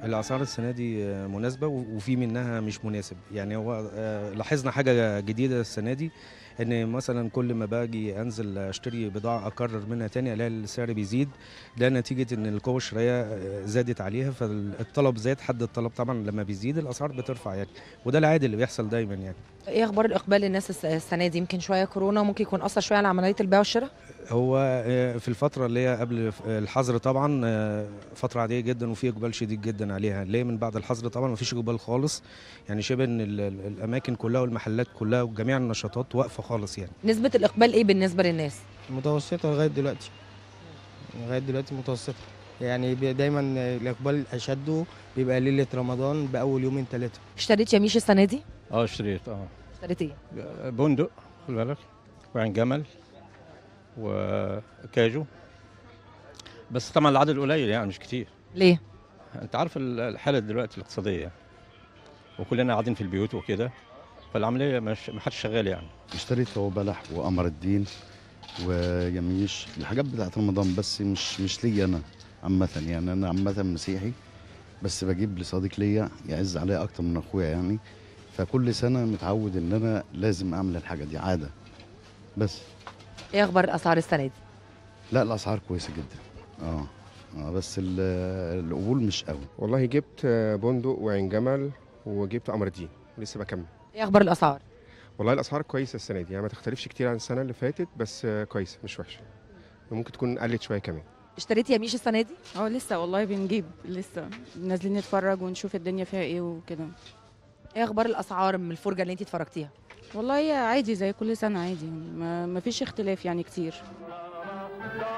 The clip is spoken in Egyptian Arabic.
الاسعار السنه دي آه، مناسبه و- وفي منها مش مناسب يعني هو آه، لاحظنا حاجه جديده السنه دي ان مثلا كل ما باجي انزل اشتري بضاعه اكرر منها تاني الاقي السعر بيزيد ده نتيجه ان القوه الشرائيه آه، زادت عليها فالطلب زاد حد الطلب طبعا لما بيزيد الاسعار بترفع يعني وده العادي اللي بيحصل دايما يعني ايه اخبار الاقبال الناس الس- السنه دي يمكن شويه كورونا ممكن يكون اثر شويه على عمليه البيع والشراء هو آه، في الفترة اللي هي قبل الحظر طبعا آه، فترة عادية جدا وفي إقبال شديد جدا عليها ليه من بعد الحظر طبعا مفيش إقبال خالص يعني شبه إن ال- ال- الأماكن كلها والمحلات كلها وجميع النشاطات واقفة خالص يعني نسبه الاقبال ايه بالنسبه للناس متوسطة لغاية دلوقتي لغاية دلوقتي متوسطة يعني بي- دايما الإقبال أشده بيبقى ليلة رمضان بأول يومين ثلاثة اشتريت يميش السنه دي اه اشتريت اه اشتريت ايه بندق خد بالك وعين جمل وكاجو بس طبعا العدد قليل يعني مش كتير ليه انت عارف ال- الحاله دلوقتي الاقتصاديه وكلنا قاعدين في البيوت وكده فالعمليه مش ما حدش شغال يعني اشتريت هو بلح وقمر الدين ويميش الحاجات بتاعت رمضان بس مش مش ليا انا عامة يعني انا عامة مسيحي بس بجيب لصديق ليا يعز عليا اكتر من اخويا يعني فكل سنة متعود ان انا لازم اعمل الحاجة دي عادة بس ايه اخبار الاسعار السنه دي لا الاسعار كويسة جدا اه اه بس ال- القبول مش قوي والله جبت بندق وعين جمل وجبت قمر الدين لسه بكمل ايه اخبار الاسعار والله الاسعار كويسه السنه دي يعني ما تختلفش كتير عن السنه اللي فاتت بس كويسه مش وحشه ممكن تكون قلت شويه كمان اشتريت يميش السنه دي اه لسه والله بنجيب لسه نازلين نتفرج ونشوف الدنيا فيها ايه وكده ايه اخبار الاسعار من الفرجه اللي انت اتفرجتيها والله هي عادي زي كل سنة عادي ما ما فيش اختلاف يعني كتير